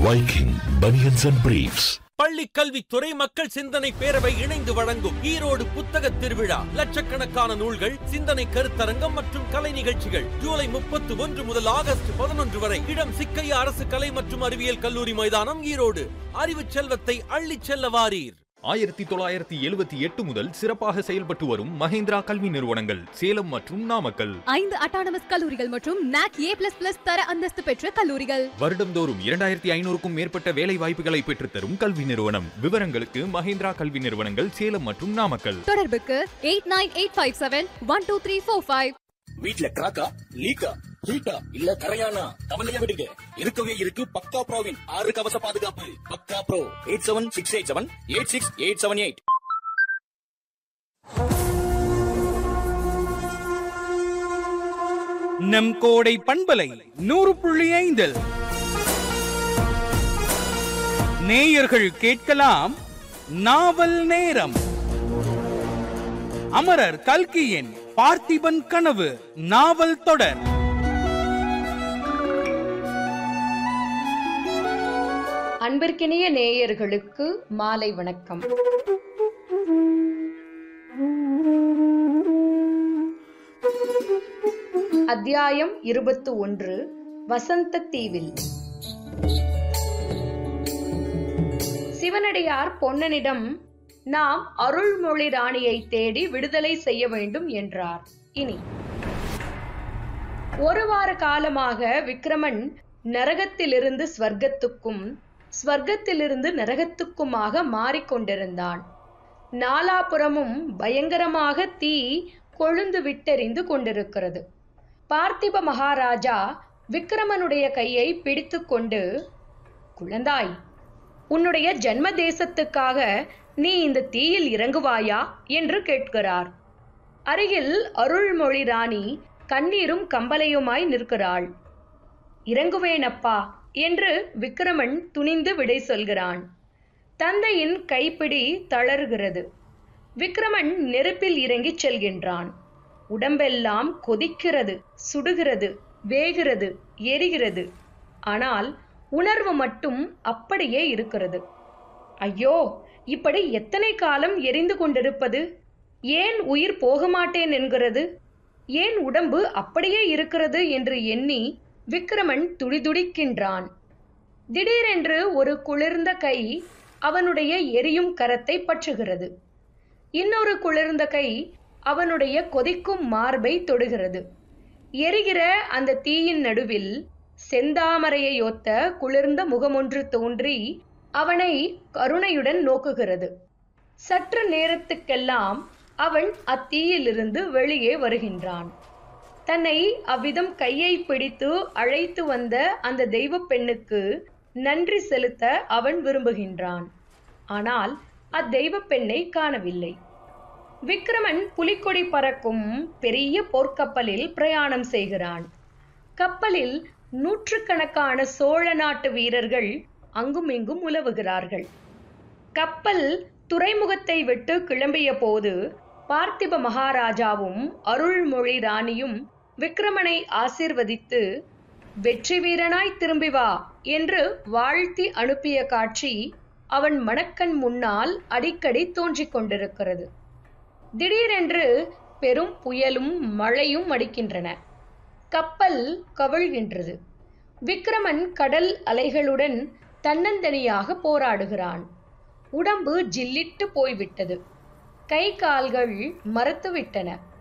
Viking Bunions and Briefs. பள்ளி கல்வித்துறை மக்கள் சிந்தனை பேரவை இணைந்து வழங்கும் ஈரோடு புத்தக திருவிழா லட்சக்கணக்கான நூல்கள் சிந்தனை கருத்தரங்கம் மற்றும் கலை நிகழ்ச்சிகள் ஜூலை முப்பத்து ஒன்று முதல் ஆகஸ்ட் பதினொன்று வரை இடம் சிக்கையா அரசு கலை மற்றும் அறிவியல் கல்லூரி மைதானம் ஈரோடு அறிவு செல்வத்தை அள்ளிச் செல்ல வாரீர் ஆயிரத்தி தொள்ளாயிரத்தி எழுபத்தி எட்டு முதல் சிறப்பாக செயல்பட்டு வரும் மஹேந்திரா கல்வி நிறுவனங்கள் சேலம் மற்றும் நாமக்கல் ஐந்து அட்டானமஸ் கல்லூரிகள் மற்றும் நாக் ஏ பிளஸ் பிளஸ் தர அந்தஸ்து பெற்ற கல்லூரிகள் வருடம்தோறும் இரண்டாயிரத்தி ஐநூறுக்கும் மேற்பட்ட வேலை வாய்ப்புகளை பெற்றுத்தரும் கல்வி நிறுவனம் விவரங்களுக்கு மஹேந்திரா கல்வி நிறுவனங்கள் சேலம் மற்றும் நாமக்கல் தொடர்புக்கு eight nine eight five seven one two three four five வீட்ல கிராக்கா லீக்கா ஹீட்டா இல்ல கரையானா கவலைய விடுங்க இருக்கவே இருக்கு பக்கா ப்ரோவின் ஆறு கவச பாதுகாப்பு பக்கா bro eight seven six eight seven eight six eight seven eight நம் கோடை பண்பலை நூறு புள்ளி ஐந்தில் நேயர்கள் கேட்கலாம் நாவல் நேரம் அமரர் கல்கியின் பார்த்திபன் கனவு நாவல் தொடர் அன்பிற்கினிய நேயர்களுக்கு மாலை வணக்கம் அத்தியாயம் இருபத்து ஒன்று வசந்த தீவில் சிவனடியார் பொன்னனிடம் நாம் அருள்மொழி ராணியை தேடி விடுதலை செய்ய வேண்டும் என்றார் இனி ஒரு வார காலமாக விக்ரமன் நரகத்திலிருந்து ஸ்வர்க்கத்துக்கும் ஸ்வர்க்கத்திலிருந்து நரகத்துக்குமாக மாறிக்கொண்டிருந்தான் நாலாபுறமும் பயங்கரமாக தீ கொழுந்து விட்டெறிந்து கொண்டிருக்கிறது பார்த்திப மகாராஜா விக்ரமனுடைய கையை பிடித்துக்கொண்டு குழந்தாய் உன்னுடைய ஜன்ம தேசத்துக்காக நீ இந்த தீயில் இறங்குவாயா என்று கேட்கிறார் அருகில் அருள்மொழி ராணி கண்ணீரும் கம்பலையுமாய் நிற்கிறாள் இறங்குவேனப்பா என்று விக்ரமன் துணிந்து விடை சொல்கிறான் தந்தையின் கைப்பிடி தளறுகிறது விக்ரமன் நெருப்பில் இறங்கிச் செல்கின்றான் உடம்பெல்லாம் கொதிக்கிறது சுடுகிறது வேகிறது எரிகிறது ஆனால் உணர்வு மட்டும் அப்படியே இருக்கிறது ஐயோ இப்படி எத்தனை காலம் எரிந்து கொண்டிருப்பது ஏன் உயிர் போக மாட்டேன் என்கிறது ஏன் உடம்பு அப்படியே இருக்கிறது என்று எண்ணி விக்ரமன் துடிதுடிக்கின்றான் திடீரென்று ஒரு குளிர்ந்த கை அவனுடைய எரியும் கரத்தை பற்றுகிறது இன்னொரு குளிர்ந்த கை அவனுடைய கொதிக்கும் மார்பை தொடுகிறது எரிகிற அந்த தீயின் நடுவில் செந்தாமரையை ஒத்த குளிர்ந்த முகமொன்று தோன்றி அவனை கருணையுடன் நோக்குகிறது சற்று நேரத்துக்கெல்லாம் அவன் அத்தீயிலிருந்து வெளியே வருகின்றான் தன்னை அவ்விதம் கையை பிடித்து அழைத்து வந்த அந்த தெய்வ பெண்ணுக்கு நன்றி செலுத்த அவன் விரும்புகின்றான் ஆனால் அத்தெய்வ பெண்ணை காணவில்லை விக்ரமன் புலிக்கொடி பறக்கும் பெரிய போர்க்கப்பலில் பிரயாணம் செய்கிறான் கப்பலில் நூற்றுக்கணக்கான சோழ நாட்டு வீரர்கள் அங்குமிங்கும் உலவுகிறார்கள் கப்பல் துறைமுகத்தை விட்டு கிளம்பிய போது பார்த்திப மகாராஜாவும் அருள்மொழி ராணியும் விக்ரமனை ஆசிர்வதித்து வெற்றி வீரனாய் திரும்பி வா என்று வாழ்த்தி அனுப்பிய காட்சி அவன் மணக்கண் முன்னால் அடிக்கடி தோன்றிக் கொண்டிருக்கிறது திடீரென்று பெரும் புயலும் மழையும் அடிக்கின்றன கப்பல் கவிழ்கின்றது விக்ரமன் கடல் அலைகளுடன் தன்னந்தனியாக போராடுகிறான் உடம்பு ஜில்லிட்டு போய்விட்டது கை கால்கள் மரத்துவிட்டன